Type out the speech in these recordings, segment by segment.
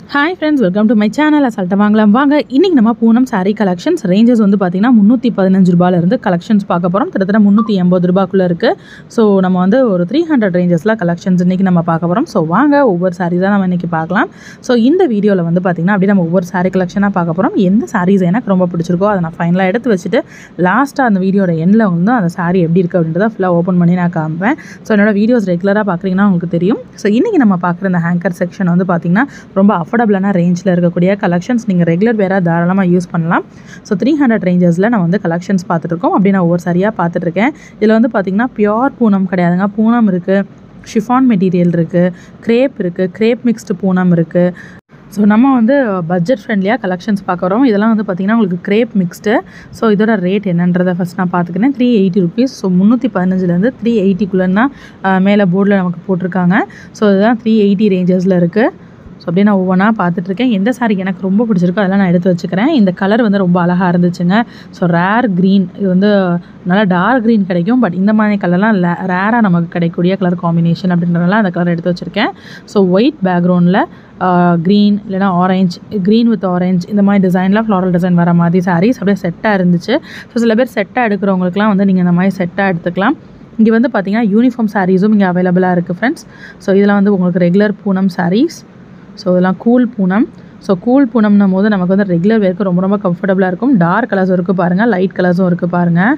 hi friends welcome to my channel அசால்ட்டை வாங்கலாம் வாங்க இன்றைக்கி நம்ம பூனம் saree கலெக்ஷன்ஸ் ரேஞ்சஸ் வந்து பார்த்திங்கன்னா முந்நூற்றி பதினஞ்சு ரூபாயிலேருந்து கலெக்ஷன்ஸ் பார்க்க போகிறோம் கிட்டத்தட்ட முந்நூற்றி எண்பது ரூபாக்குள்ளே இருக்குது ஸோ நம்ம வந்து ஒரு த்ரீ ஹண்ட்ரட் ரேஞ்சஸில் கலெக்ஷன்ஸ் இன்றைக்கி நம்ம பார்க்க போகிறோம் ஸோ வாங்க ஒவ்வொரு saree தான் நம்ம இன்றைக்கி பார்க்கலாம் ஸோ இந்த வீடியோவில் வந்து பார்த்திங்கன்னா அப்படியே நம்ம ஒவ்வொரு saree கலெக்ஷனாக பார்க்க போகிறோம் எந்த sarees எனக்கு ரொம்ப பிடிச்சிருக்கோ அதை நான் ஃபைனலாக எடுத்து வச்சுட்டு லாஸ்ட்டாக அந்த வீடியோட எண்டில் வந்து அந்த saree எப்படி இருக்குது அப்படின்றத ஃபுல்லாக ஓப்பன் பண்ணி நான் காமிப்பேன் ஸோ என்னோட வீடியோஸ் ரெகுலராக பார்க்குறீங்கன்னா உங்களுக்கு தெரியும் ஸோ இன்றைக்கி நம்ம பார்க்குற இந்த ஹேங்கர் செக்ஷன் வந்து பார்த்திங்கன்னா ரொம்ப அஃபோர்டபுளான ரேஞ்சில் இருக்கக்கூடிய கலெக்ஷன்ஸ் நீங்கள் ரெகுலர் வேறாக தாராளமாக யூஸ் பண்ணலாம் ஸோ த்ரீ ஹண்ட்ரட் ரேஞ்சஸில் நம்ம வந்து கலெக்ஷன்ஸ் பார்த்துட்ருக்கோம் அப்படி நான் ஒவ்வொரு சரியாக பார்த்துட்ருக்கேன் இதில் வந்து பார்த்திங்கன்னா பியோர் பூனம் கிடையாதுங்க பூனம் இருக்குது ஷிஃபான் மெட்டீரியல் இருக்குது க்ரேப் இருக்குது க்ரேப் மிக்ஸ்டு பூனம் இருக்குது ஸோ நம்ம வந்து பட்ஜெட் ஃப்ரெண்ட்லியாக கலெக்ஷன்ஸ் பார்க்க வரோம் இதெல்லாம் வந்து பார்த்திங்கன்னா உங்களுக்கு க்ரேப் மிக்ஸ்டு ஸோ இதோட ரேட் என்னன்றதை ஃபஸ்ட் நான் பார்த்துக்கிறேன் த்ரீ எயிட்டி ருபீஸ் ஸோ முந்நூற்றி பதினஞ்சுலேருந்து த்ரீ எயிட்டிக்குள்ளேன்னா மேலே போர்டில் நமக்கு போட்டிருக்காங்க ஸோ இதுதான் த்ரீ எயிட்டி ரேஞ்சஸில் இருக்குது ஸோ அப்படியே நான் ஒவ்வொன்றா பார்த்துட்ருக்கேன் எந்த சாரி எனக்கு ரொம்ப பிடிச்சிருக்கோ அதெல்லாம் நான் எடுத்து வச்சுக்கிறேன் இந்த கலர் வந்து ரொம்ப அழகாக இருந்துச்சுங்க ஸோ ரேர் க்ரீன் இது வந்து நல்லா டார்க் க்ரீன் கிடைக்கும் பட் இந்த மாதிரி கலர்லாம் ரேராக நமக்கு கிடைக்கக்கூடிய கலர் காம்பினேஷன் அப்படின்றதுனால அந்த கலர் எடுத்து வச்சுருக்கேன் ஸோ ஒயிட் பேக்ரவுண்டில் க்ரீன் இல்லைனா ஆரஞ்ச் க்ரீன் வித் ஆரஞ்ச் இந்த மாதிரி டிசைனில் ஃப்ளாரல் டிசைன் வர மாதிரி சாரீஸ் அப்படியே செட்டாக இருந்துச்சு ஸோ சில பேர் செட்டாக எடுக்கிறவங்களுக்குலாம் வந்து நீங்கள் இந்த மாதிரி செட்டாக எடுத்துக்கலாம் இங்கே வந்து பார்த்தீங்கன்னா யூனிஃபார்ம் சாரீஸும் இங்கே அவைலபிளாக இருக்குது ஃப்ரெண்ட்ஸ் ஸோ இதெல்லாம் வந்து உங்களுக்கு ரெகுலர் பூனம் சாரீஸ் ஸோ இதெல்லாம் கூல் பூனம் ஸோ கூல் பூனம்னும் போது நமக்கு வந்து ரெகுலர் வேர்க்கு ரொம்ப ரொம்ப கம்ஃபர்டபுளாக இருக்கும் டார்க் கலர்ஸும் இருக்குது பாருங்கள் லைட் கலர்ஸும் இருக்குது பாருங்கள்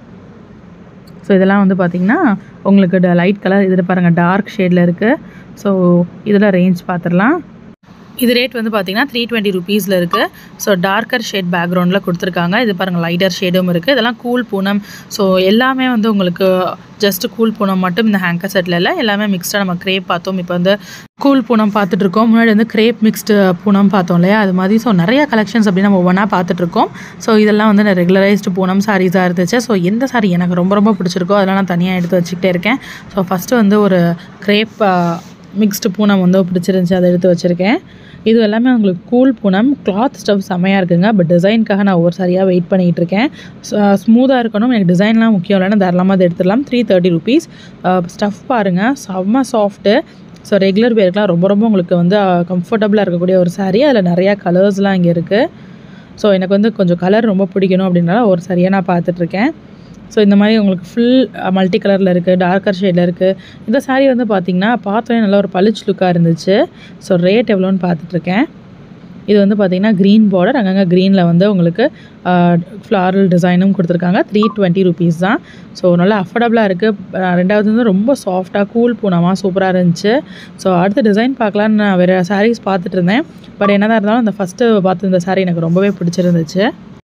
ஸோ இதெல்லாம் வந்து பார்த்திங்கன்னா உங்களுக்கு லைட் கலர் இதில் பாருங்கள் டார்க் ஷேடில் இருக்குது ஸோ இதில் ரேஞ்ச் பார்த்துடலாம் இது ரேட் வந்து பார்த்தீங்கன்னா த்ரீ டுவெண்ட்டி ருபீஸில் இருக்குது ஸோ டார்க்கர் ஷேட் பேக்ரவுண்டில் கொடுத்துருக்காங்க இது பாருங்கள் லைட்டர் ஷேடும் இருக்குது இதெல்லாம் கூல் பூனம் ஸோ எல்லாமே வந்து உங்களுக்கு ஜஸ்ட் கூல் பூனம் மட்டும் இந்த ஹேங்கர் செட்டில் இல்லை எல்லாமே மிக்ஸ்டாக நம்ம க்ரேப் பார்த்தோம் இப்போ வந்து கூல் பூனம் பார்த்துட்ருக்கோம் முன்னாடி வந்து க்ரேப் மிக்ஸ்டு பூனம் பார்த்தோம் இல்லையா அது மாதிரி ஸோ நிறைய கலெக்ஷன்ஸ் அப்படி நம்ம ஒவ்வொன்றா பார்த்துட்ருக்கோம் ஸோ இதெல்லாம் வந்து ரெகுலரைஸ்டு பூனம் சாரீஸாக இருந்துச்சு ஸோ எந்த சாரீ எனக்கு ரொம்ப ரொம்ப பிடிச்சிருக்கோ அதெல்லாம் நான் தனியாக எடுத்து வச்சுக்கிட்டே இருக்கேன் ஸோ ஃபஸ்ட்டு வந்து ஒரு க்ரேப் மிக்ஸ்டு பூனம் வந்து பிடிச்சிருந்துச்சி அதை எடுத்து வச்சுருக்கேன் இது எல்லாமே உங்களுக்கு கூல் பூனம் கிளாத் ஸ்டஃப் செம்மையாக இருக்குங்க பட் டிசைனுக்காக நான் ஒவ்வொரு சரியாக வெயிட் பண்ணிகிட்டு இருக்கேன் ஸ்மூத்தாக இருக்கணும் எனக்கு டிசைன்லாம் முக்கியம் இல்லைன்னா தாராளமாக அதை எடுத்துடலாம் த்ரீ தேர்ட்டி ருபீஸ் ஸ்டஃப் பாருங்கள் செம்ம சாஃப்ட்டு ஸோ ரெகுலர் வேர்க்கெலாம் ரொம்ப ரொம்ப உங்களுக்கு வந்து கம்ஃபர்டபுளாக இருக்கக்கூடிய ஒரு சாரீ அதில் நிறையா கலர்ஸ்லாம் இங்கே இருக்குது ஸோ எனக்கு வந்து கொஞ்சம் கலர் ரொம்ப பிடிக்கணும் அப்படின்னால ஒரு சரியாக நான் பார்த்துட்ருக்கேன் ஸோ இந்த மாதிரி உங்களுக்கு ஃபுல் மல்டி கலரில் இருக்குது டார்க்கர் ஷேடில் இருக்குது இந்த சாரீ வந்து பார்த்திங்கன்னா பார்த்தோன்னே நல்ல ஒரு பளிச்சு லுக்காக இருந்துச்சு ஸோ ரேட் எவ்வளோன்னு பார்த்துட்ருக்கேன் இது வந்து பார்த்திங்கன்னா க்ரீன் பார்டர் அங்கங்கே க்ரீனில் வந்து உங்களுக்கு ஃப்ளாரல் டிசைனும் கொடுத்துருக்காங்க த்ரீ டுவெண்ட்டி ருபீஸ் தான் ஸோ நல்லா அஃபோர்டபுளாக இருக்குது ரெண்டாவது வந்து ரொம்ப சாஃப்டாக கூல் பூனமாக சூப்பராக இருந்துச்சு ஸோ அடுத்த டிசைன் பார்க்கலான்னு நான் வேறு சாரீஸ் பார்த்துட்டு இருந்தேன் பட் என்னதான் இருந்தாலும் அந்த ஃபஸ்ட்டு பார்த்து இந்த சாரீ எனக்கு ரொம்பவே பிடிச்சிருந்துச்சு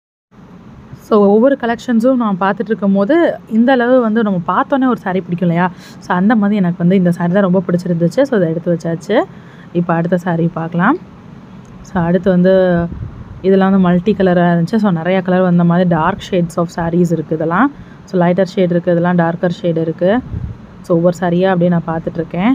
ஸோ ஒவ்வொரு கலெக்ஷன்ஸும் நான் பார்த்துட்டு இருக்கும் போது இந்த அளவு வந்து நம்ம பார்த்தோன்னே ஒரு சாரீ பிடிக்கும் இல்லையா ஸோ அந்த மாதிரி எனக்கு வந்து இந்த சாரீ தான் ரொம்ப பிடிச்சிருந்துச்சு ஸோ அதை எடுத்து வச்சாச்சு இப்போ அடுத்த சாரீ பார்க்கலாம் ஸோ அடுத்து வந்து இதெல்லாம் வந்து மல்டி கலராக இருந்துச்சு ஸோ நிறையா கலர் வந்த மாதிரி டார்க் ஷேட்ஸ் ஆஃப் சாரீஸ் இருக்குது இதெல்லாம் ஸோ லைட்டர் ஷேட் இருக்குது இதெல்லாம் டார்க்கர் ஷேடு இருக்குது ஸோ ஒவ்வொரு சாரியாக அப்படியே நான் பார்த்துட்ருக்கேன்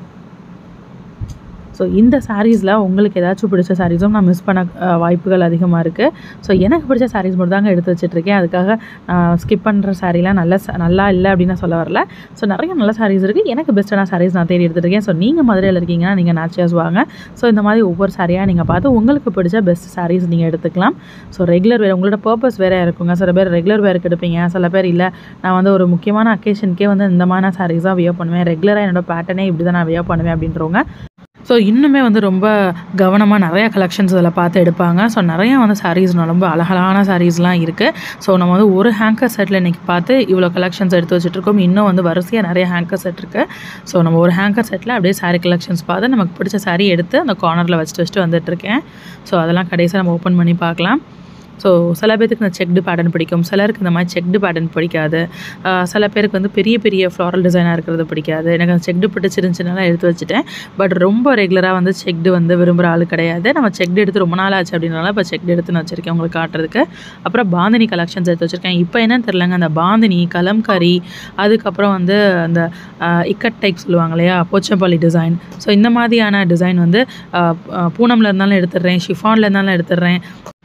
ஸோ இந்த சாரீஸில் உங்களுக்கு ஏதாச்சும் பிடிச்ச சாரீஸும் நான் மிஸ் பண்ண வாய்ப்புகள் அதிகமாக இருக்குது ஸோ எனக்கு பிடிச்ச சாரீஸ் மட்டும் தாங்க எடுத்து வச்சுட்ருக்கேன் அதுக்காக ஸ்கிப் பண்ணுற சாரீலாம் நல்ல நல்லா இல்லை அப்படின்னு நான் சொல்ல வரல ஸோ நிறைய நல்ல சாரீஸ் இருக்குது எனக்கு பெஸ்ட்டான சாரீஸ் நான் தேடி எடுத்துருக்கேன் ஸோ நீங்கள் மதுரையில் இருக்கீங்கன்னா நீங்கள் நாச்சியாஸ் வாங்க ஸோ இந்த மாதிரி ஒவ்வொரு சாரியாக நீங்கள் பார்த்து உங்களுக்கு பிடிச்ச பெஸ்ட் சாரீஸ் நீங்கள் எடுத்துக்கலாம் ஸோ ரெகுலர் வேர் உங்களோட பர்பஸ் வேறு இருக்குங்க சில பேர் ரெகுலர் வேருக்கு எடுப்பீங்க சில பேர் இல்லை நான் வந்து ஒரு முக்கியமான அக்கேஷனுக்கே வந்து இந்த மாதிரி சாரீஸாக வியர் பண்ணுவேன் ரெகுலராக என்னோடய பேட்டர்னே இப்படி தான் நான் வியர் பண்ணுவேன் அப்படின்றவங்க ஸோ இன்னுமே வந்து ரொம்ப கவனமாக நிறையா கலெக்ஷன்ஸ் இதில் பார்த்து எடுப்பாங்க ஸோ நிறையா வந்து சாரீஸ் ரொம்ப அழகழகான சாரீஸ்லாம் இருக்குது ஸோ நம்ம வந்து ஒரு ஹேங்கர் செட்டில் இன்றைக்கி பார்த்து இவ்வளோ கலெக்ஷன்ஸ் எடுத்து வச்சுட்ருக்கோம் இன்னும் வந்து வரிசையாக நிறைய ஹேங்கர் செட் இருக்குது ஸோ நம்ம ஒரு ஹேங்கர் செட்டில் அப்படியே சாரீ கலெக்ஷன்ஸ் பார்த்து நமக்கு பிடிச்ச சாரீ எடுத்து அந்த கார்னரில் வச்சுட்டு வச்சுட்டு வந்துட்டுருக்கேன் ஸோ அதெல்லாம் கடைசியாக நம்ம ஓப்பன் பண்ணி பார்க்கலாம் ஸோ சில பேருக்கு இந்த செக்டு பேட்டர்ன் பிடிக்கும் சிலருக்கு இந்த மாதிரி செக்டு பேட்டர்ன் பிடிக்காது சில பேருக்கு வந்து பெரிய பெரிய ஃப்ளாரல் டிசைனாக இருக்கிறது பிடிக்காது எனக்கு அந்த செக்டு பிடிச்சிருந்துச்சுனால எடுத்து வச்சுட்டேன் பட் ரொம்ப ரெகுலராக வந்து செக்டு வந்து விரும்புகிற ஆள் கிடையாது நம்ம செக்டு எடுத்து ரொம்ப நாள் ஆச்சு அப்படின்னால இப்போ செக்டு எடுத்து நான் வச்சுருக்கேன் உங்களுக்கு காட்டுறதுக்கு அப்புறம் பாந்தினி கலெக்ஷன்ஸ் எடுத்து வச்சுருக்கேன் இப்போ என்னன்னு தெரிலங்க அந்த பாந்தினி கலம்கரி அதுக்கப்புறம் வந்து அந்த இக்கட் டைப் சொல்லுவாங்க இல்லையா போச்சம்பள்ளி டிசைன் ஸோ இந்த மாதிரியான டிசைன் வந்து பூனமில் இருந்தாலும் எடுத்துடுறேன் ஷிஃபானில் இருந்தாலும் எடுத்துடுறேன்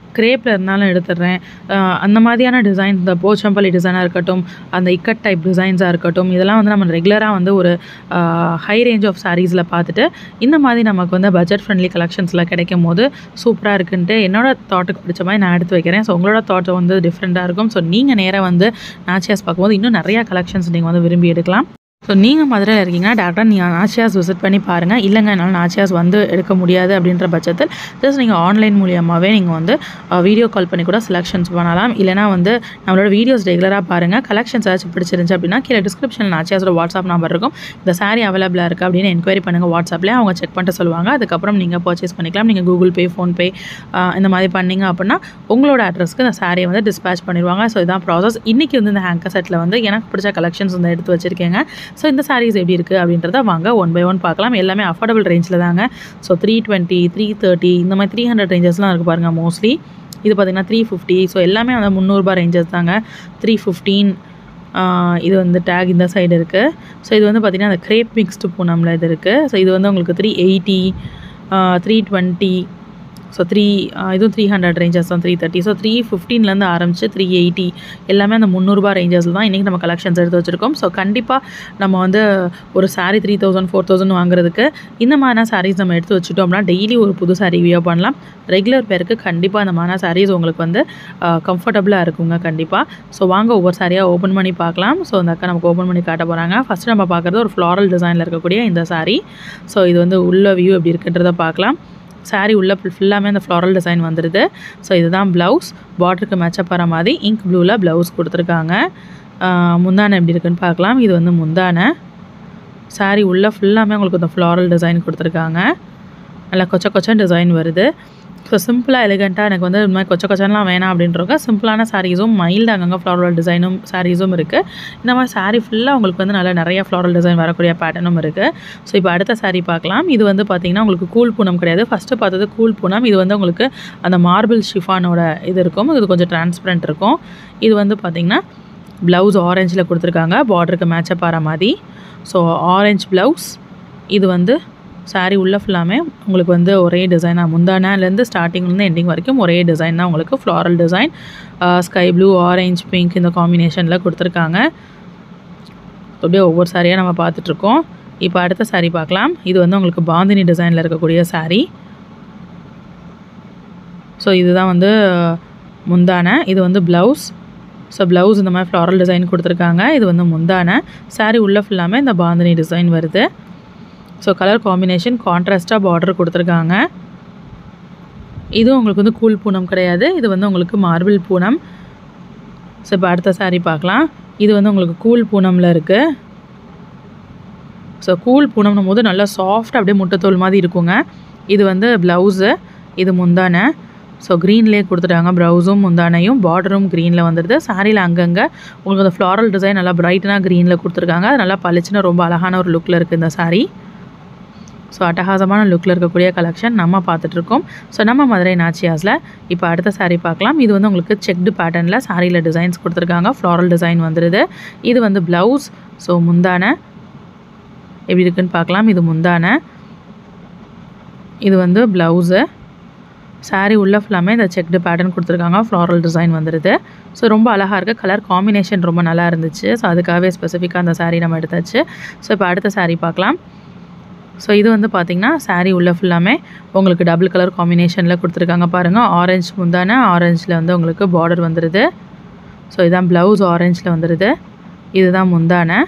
கிரேப்பில் இருந்தாலும் எடுத்துடுறேன் அஹ் அந்த மாதிரியான டிசைன் இந்த போச்சம்பள்ளி டிசைனாக இருக்கட்டும் அந்த இக்கட் டைப் டிசைன்ஸாக இருக்கட்டும் இதெல்லாம் வந்து நம்ம ரெகுலராக வந்து ஒரு ஹை ரேஞ்ச் ஆஃப் சாரீஸில் பார்த்துட்டு இந்த மாதிரி நமக்கு வந்து பட்ஜெட் ஃப்ரெண்ட்லி கலெக்ஷன்ஸில் கிடைக்கும் போது சூப்பராக இருக்குன்ட்டு என்னோட தாட்டுக்கு பிடிச்ச மாதிரி நான் எடுத்து வைக்கிறேன் ஸோ உங்களோட தாட் வந்து டிஃப்ரெண்ட்டாக இருக்கும் ஸோ நீங்கள் நேராக வந்து நாச்சியாஸ் பார்க்கும்போது இன்னும் நிறையா கலெக்ஷன்ஸ் நீங்கள் வந்து விரும்பி எடுக்கலாம் ஸோ நீங்கள் மதுரையில் இருக்கீங்கன்னா டேரெக்டாக நீங்கள் நாச்சியாஸ் விசிட் பண்ணி பாருங்கள் இல்லைங்க என்னால் நாச்சியாஸ் வந்து எடுக்க முடியாது அப்படின்ற பட்சத்தில் ஜஸ்ட் நீங்கள் ஆன்லைன் மூலியமாகவே நீங்கள் வந்து வீடியோ கால் பண்ணி கூட செலெக்ஷன்ஸ் பண்ணலாம் இல்லைனா வந்து நம்மளோட வீடியோஸ் ரெகுலராக பாருங்கள் கலெக்ஷன்ஸ் ஏதாச்சும் பிடிச்சிருந்துச்சு அப்படின்னா கீழே டிஸ்கிரிப்ஷனில் நாச்சியாஸோட வாட்ஸ்அப் நம்பர் இருக்கும் இந்த சாரீ அவைலபிளாக இருக்குது அப்படின்னு என்கொயரி பண்ணுங்கள் வாட்ஸ்அப்லேயே அவங்க செக் பண்ணிட்டு சொல்லுவாங்க அதுக்கப்புறம் நீங்கள் பர்ச்சேஸ் பண்ணிக்கலாம் நீங்கள் கூகுள் பே ஃபோன்பே இந்த மாதிரி பண்ணீங்க அப்படின்னா உங்களோட அட்ரஸ்க்கு இந்த சாரியை வந்து டிஸ்பேச் பண்ணிடுவாங்க ஸோ இதான் ப்ராசஸ் இன்றைக்கி வந்து இந்த ஹேங்கர் செட்டில் வந்து எனக்கு பிடிச்ச கலெக்ஷன்ஸ் வந்து எடுத்து வச்சுருக்கேங்க ஸோ இந்த சாரீஸ் எப்படி இருக்குது அப்படின்றத வாங்க ஒன் பை ஒன் பார்க்கலாம் எல்லாமே அஃபோர்டபுள் ரேஞ்சில் தாங்க so three twenty three thirty இந்த மாதிரி த்ரீ ஹண்ட்ரட் ரேஞ்சஸ்லாம் இருக்குது பாருங்கள் மோஸ்ட்லி இது பார்த்திங்கன்னா த்ரீ ஃபிஃப்டி ஸோ எல்லாமே வந்து முந்நூறுபா ரேஞ்சஸ் தாங்க த்ரீ ஃபிஃப்டீன் இது வந்து டேக் இந்த சைடு இருக்குது ஸோ இது வந்து பார்த்திங்கன்னா அந்த கிரேப் மிக்ஸ்டு பூனமில் இது இருக்குது ஸோ இது வந்து உங்களுக்கு three eighty three twenty so three இதுவும் த்ரீ ஹண்ட்ரட் ரேஞ்சஸ் தான் த்ரீ தேர்ட்டி ஸோ த்ரீ ஃபிஃப்டீன்லேருந்து ஆரம்பிச்சு த்ரீ எயிட்டி எல்லாமே அந்த முந்நூறுபா ரேஞ்சஸில் தான் இன்றைக்கி நம்ம கலெக்ஷன்ஸ் எடுத்து வச்சுருக்கோம் ஸோ கண்டிப்பாக நம்ம வந்து ஒரு sari three thousand four thousand வாங்குறதுக்கு இந்த மாதிரியான சாரீஸ் நம்ம எடுத்து வச்சுட்டோம் அப்படின்னா டெய்லி ஒரு புது சாரீ வியோ பண்ணலாம் ரெகுலர் பேருக்கு கண்டிப்பாக அந்த மாதிரியான சாரீஸ் உங்களுக்கு வந்து கம்ஃபர்டபுளாக இருக்குங்க கண்டிப்பாக ஸோ வாங்க ஒவ்வொரு சாரியாக ஓப்பன் பண்ணி பார்க்கலாம் ஸோ அந்த அக்கா நமக்கு ஓப்பன் பண்ணி காட்ட போகிறாங்க ஃபஸ்ட்டு நம்ம பார்க்குறது ஒரு ஃப்ளாரல் டிசைனில் இருக்கக்கூடிய இந்த சாரீ ஸோ இது வந்து உள்ள வியூ எப்படி இருக்குன்றதை பார்க்கலாம் சாரீ உள்ள ஃபுல்லாமே அந்த ஃப்ளாரல் டிசைன் வந்துடுது ஸோ இதுதான் ப்ளவுஸ் பார்டருக்கு மேட்சப் ஆகிற மாதிரி இங்க் ப்ளூவில் ப்ளவுஸ் கொடுத்துருக்காங்க முந்தானை எப்படி இருக்குன்னு பார்க்கலாம் இது வந்து முந்தானை சாரீ உள்ள ஃபுல்லாமே உங்களுக்கு இந்த ஃப்ளாரல் டிசைன் கொடுத்துருக்காங்க நல்லா கொச்ச கொச்சன் டிசைன் வருது ஸோ சிம்பிளாக எலிகண்ட்டாக எனக்கு வந்து இந்த மாதிரி கொச்ச கொச்சன்லாம் வேணாம் அப்படின்றவங்க சிம்பிளான சாரீஸும் மைல்டு அங்கங்கே ஃப்ளாரல் டிசைனும் சாரீஸும் இருக்குது இந்த மாதிரி சாரீ ஃபுல்லாக உங்களுக்கு வந்து நல்லா நிறைய ஃப்ளாரல் டிசைன் வரக்கூடிய பேட்டர்னும் இருக்குது ஸோ இப்போ அடுத்த சாரீ பார்க்கலாம் இது வந்து பார்த்திங்கன்னா உங்களுக்கு கூல் பூனம் கிடையாது ஃபஸ்ட்டு பார்த்தது கூல் பூனம் இது வந்து உங்களுக்கு அந்த மார்பிள் ஷிஃபானோட இது இருக்கும் இது கொஞ்சம் டிரான்ஸ்பரண்ட் இருக்கும் இது வந்து பார்த்திங்கன்னா ப்ளவுஸ் ஆரஞ்சில் கொடுத்துருக்காங்க பார்டருக்கு மேட்சப் ஆகிற மாதிரி ஸோ ஆரஞ்ச் ப்ளவுஸ் இது வந்து சாரீ உள்ள ஃபுல்லாமே உங்களுக்கு வந்து ஒரே டிசைனாக முந்தானாலேருந்து ஸ்டார்டிங்லேருந்து எண்டிங் வரைக்கும் ஒரே டிசைன் தான் உங்களுக்கு floral design sky blue orange pink இந்த காம்பினேஷனில் கொடுத்துருக்காங்க அப்படியே ஒவ்வொரு சாரியாக நம்ம பார்த்துட்ருக்கோம் இப்போ அடுத்த சாரீ பார்க்கலாம் இது வந்து உங்களுக்கு பாந்தினி டிசைனில் இருக்கக்கூடிய சாரீ ஸோ இதுதான் வந்து முந்தானை இது வந்து ப்ளவுஸ் ஸோ ப்ளவுஸ் இந்த மாதிரி ஃப்ளாரல் டிசைன் கொடுத்துருக்காங்க இது வந்து முந்தானை சாரீ உள்ளே ஃபுல்லாமே இந்த பாந்தினி டிசைன் வருது ஸோ கலர் காம்பினேஷன் கான்ட்ராஸ்ட்டாக பார்டர் கொடுத்துருக்காங்க இதுவும் உங்களுக்கு வந்து கூல் பூனம் கிடையாது இது வந்து உங்களுக்கு மார்பிள் பூனம் ஸோ இப்போ அடுத்த சாரீ பார்க்கலாம் இது வந்து உங்களுக்கு கூல் பூனமில் இருக்குது ஸோ கூல் பூனம்னும் போது நல்லா சாஃப்ட் அப்படியே முட்டைத்தோல் மாதிரி இருக்குங்க இது வந்து ப்ளவுஸு இது முந்தானை ஸோ க்ரீன்லேயே கொடுத்துட்டாங்க ப்ளவுஸும் முந்தானையும் பார்டரும் க்ரீனில் வந்துடுது சாரியில் அங்கங்கே உங்களுக்கு அந்த ஃப்ளாரல் டிசைன் நல்லா பிரைட்டனாக க்ரீனில் கொடுத்துருக்காங்க அது நல்லா பளிச்சுன்னு ரொம்ப அழகான ஒரு லுக்கில் இருக்குது இந்த சாரீ ஸோ அட்டகாசமான லுக்கில் இருக்கக்கூடிய கலெக்ஷன் நம்ம பார்த்துட்ருக்கோம் ஸோ நம்ம மதுரை நாச்சியாஸில் இப்போ அடுத்த சாரீ பார்க்கலாம் இது வந்து உங்களுக்கு செக்டு பேட்டர்னில் சாரியில் டிசைன்ஸ் கொடுத்துருக்காங்க ஃப்ளாரல் டிசைன் வந்துடுது இது வந்து ப்ளவுஸ் ஸோ முந்தானை எப்படி இருக்குன்னு பார்க்கலாம் இது முந்தானை இது வந்து ப்ளவுஸு சாரீ உள்ள ஃபுல்லாமே இந்த செக்டு பேட்டர்ன் கொடுத்துருக்காங்க ஃப்ளாரல் டிசைன் வந்துடுது ஸோ ரொம்ப அழகாக இருக்குது கலர் காம்பினேஷன் ரொம்ப நல்லா இருந்துச்சு ஸோ அதுக்காகவே ஸ்பெசிஃபிக்காக அந்த சாரீ நம்ம எடுத்தாச்சு ஸோ இப்போ அடுத்த சாரீ பார்க்கலாம் ஸோ இது வந்து பார்த்திங்கன்னா சாரீ உள்ள ஃபுல்லாமே உங்களுக்கு டபுள் கலர் காம்பினேஷனில் கொடுத்துருக்காங்க பாருங்கள் ஆரஞ்சு முந்தான ஆரஞ்சில் வந்து உங்களுக்கு பார்டர் வந்துடுது ஸோ இதான் ப்ளவுஸ் ஆரஞ்சில் வந்துடுது இதுதான் முந்தானை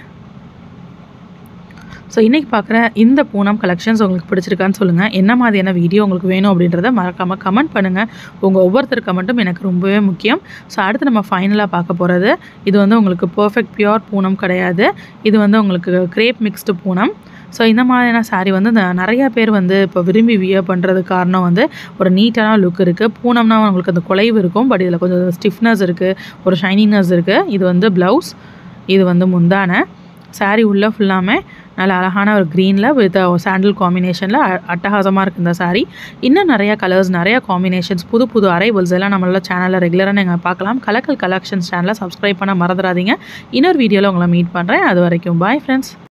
ஸோ இன்றைக்கி பார்க்குற இந்த பூனம் கலெக்ஷன்ஸ் உங்களுக்கு பிடிச்சிருக்கான்னு சொல்லுங்கள் என்ன மாதிரியான வீடியோ உங்களுக்கு வேணும் அப்படின்றத மறக்காமல் கமெண்ட் பண்ணுங்கள் உங்கள் ஒவ்வொருத்தர் கமெண்ட்டும் எனக்கு ரொம்பவே முக்கியம் ஸோ அடுத்து நம்ம ஃபைனலாக பார்க்க போகிறது இது வந்து உங்களுக்கு பர்ஃபெக்ட் பியூர் பூனம் கிடையாது இது வந்து உங்களுக்கு கிரேப் மிக்ஸ்டு பூனம் ஸோ இந்த மாதிரியான சாரீ வந்து இந்த நிறையா பேர் வந்து இப்போ விரும்பி வியர் பண்ணுறதுக்கு காரணம் வந்து ஒரு நீட்டான லுக் இருக்குது பூனம்னா உங்களுக்கு அந்த குலைவு இருக்கும் பட் இதில் கொஞ்சம் ஸ்டிஃப்னஸ் இருக்குது ஒரு ஷைனிங்னஸ் இருக்குது இது வந்து ப்ளவுஸ் இது வந்து முந்தானை சாரீ உள்ளே ஃபுல்லாமே நல்ல அழகான ஒரு க்ரீனில் வித் சாண்டில் காம்பினேஷனில் அட்டகாசமாக இருக்குது இந்த சாரீ இன்னும் நிறையா கலர்ஸ் நிறையா காம்பினேஷன்ஸ் புது புது அரைவல்ஸ் எல்லாம் நம்மளோட சேனலில் ரெகுலராக நீங்கள் பார்க்கலாம் கலக்கல் கலெக்ஷன்ஸ் சேனலை சப்ஸ்கிரைப் பண்ண மறந்துடாதீங்க இன்னொரு வீடியோவில் உங்களை மீட் பண்ணுறேன் அது வரைக்கும் பாய் ஃப்ரெண்ட்ஸ்